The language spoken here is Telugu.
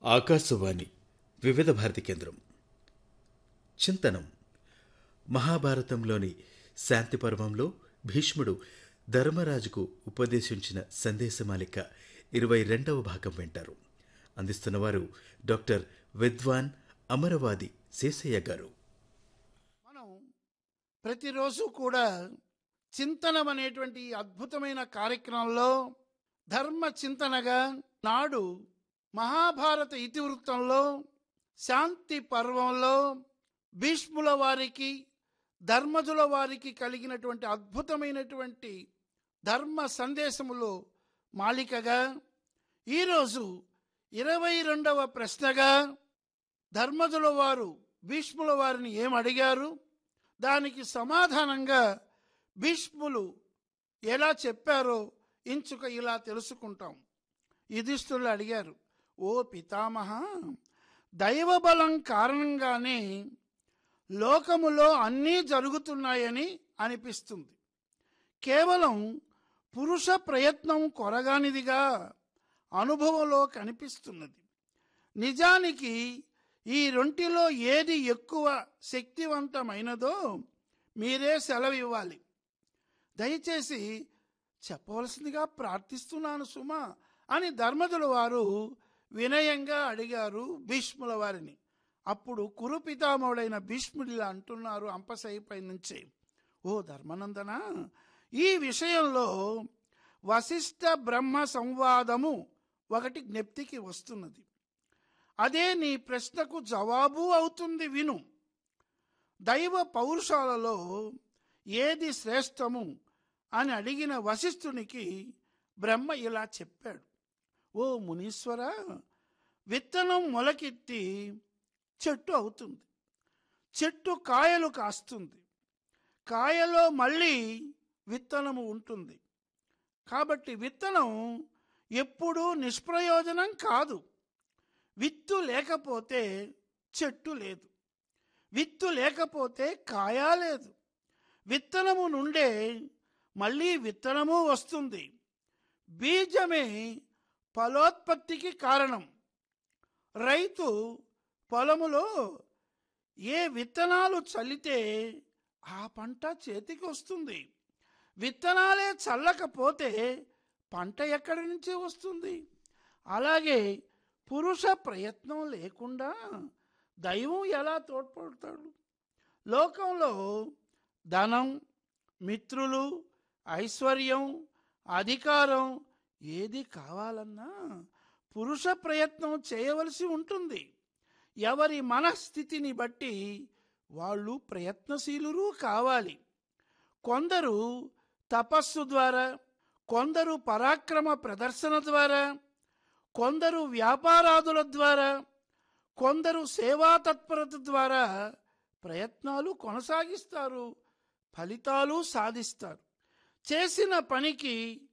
ఆకాశవాణి వివిధ భారతి కేంద్రం చింతనం మహాభారతంలోని శాంతి పర్వంలో భీష్ముడు ధర్మరాజుకు ఉపదేశించిన సందేశమాలిక ఇరవై రెండవ భాగం వింటారు అందిస్తున్నవారు డాక్టర్ విద్వాన్ అమరవాది శేషయ్య గారు మనం ప్రతిరోజు కూడా చింతనం అనేటువంటి ఈ అద్భుతమైన కార్యక్రమంలో ధర్మ చింతనగా నాడు మహాభారత ఇతివృత్తంలో శాంతి పర్వంలో భీష్ముల వారికి ధర్మజుల వారికి కలిగినటువంటి అద్భుతమైనటువంటి ధర్మ సందేశములో మాలికగా ఈరోజు ఇరవై రెండవ ప్రశ్నగా ధర్మజుల వారు భీష్ముల వారిని ఏం అడిగారు దానికి సమాధానంగా భీష్ములు ఎలా చెప్పారో ఇంచుక ఇలా తెలుసుకుంటాం యుధిష్ఠులు అడిగారు ఓ పితామహ దైవబలం కారణంగానే లోకములో అన్నీ జరుగుతున్నాయని అనిపిస్తుంది కేవలం పురుష ప్రయత్నం కొరగానిదిగా అనుభవంలో కనిపిస్తున్నది నిజానికి ఈ రెంటిలో ఏది ఎక్కువ శక్తివంతమైనదో మీరే సెలవివ్వాలి దయచేసి చెప్పవలసిందిగా ప్రార్థిస్తున్నాను సుమా అని ధర్మజుల వారు వినయంగా అడిగారు భీష్ముల వారిని అప్పుడు కురు పితామహుడైన భీష్ముడు ఇలా అంటున్నారు అంపశయ్యపై నుంచి ఓ ధర్మనందన ఈ విషయంలో వశిష్ఠ బ్రహ్మ సంవాదము ఒకటి జ్ఞప్తికి వస్తున్నది అదే నీ ప్రశ్నకు జవాబు అవుతుంది విను దైవ పౌరుషాలలో ఏది శ్రేష్టము అని అడిగిన వశిష్ఠునికి బ్రహ్మ ఇలా చెప్పాడు ఓ మునీశ్వర విత్తనం మొలకెత్తి చెట్టు అవుతుంది చెట్టు కాయలు కాస్తుంది కాయలో మళ్ళీ విత్తనము ఉంటుంది కాబట్టి విత్తనం ఎప్పుడూ నిష్ప్రయోజనం కాదు విత్తు లేకపోతే చెట్టు లేదు విత్తు లేకపోతే కాయ లేదు విత్తనము నుండే మళ్ళీ విత్తనము వస్తుంది బీజమే ఫలోత్పత్తికి కారణం రైతు పొలములో ఏ విత్తనాలు చల్లితే ఆ పంట చేతికి వస్తుంది విత్తనాలే చల్లకపోతే పంట ఎక్కడి నుంచి వస్తుంది అలాగే పురుష ప్రయత్నం లేకుండా దైవం ఎలా తోడ్పడతాడు లోకంలో ధనం మిత్రులు ఐశ్వర్యం అధికారం ఏది కావాలన్నా పురుష ప్రయత్నం చేయవలసి ఉంటుంది ఎవరి మనస్థితిని బట్టి వాళ్ళు ప్రయత్నశీలురు కావాలి కొందరు తపస్సు ద్వారా కొందరు పరాక్రమ ప్రదర్శన ద్వారా కొందరు వ్యాపారాదుల ద్వారా కొందరు సేవా తత్పరత ద్వారా ప్రయత్నాలు కొనసాగిస్తారు ఫలితాలు సాధిస్తారు చేసిన పనికి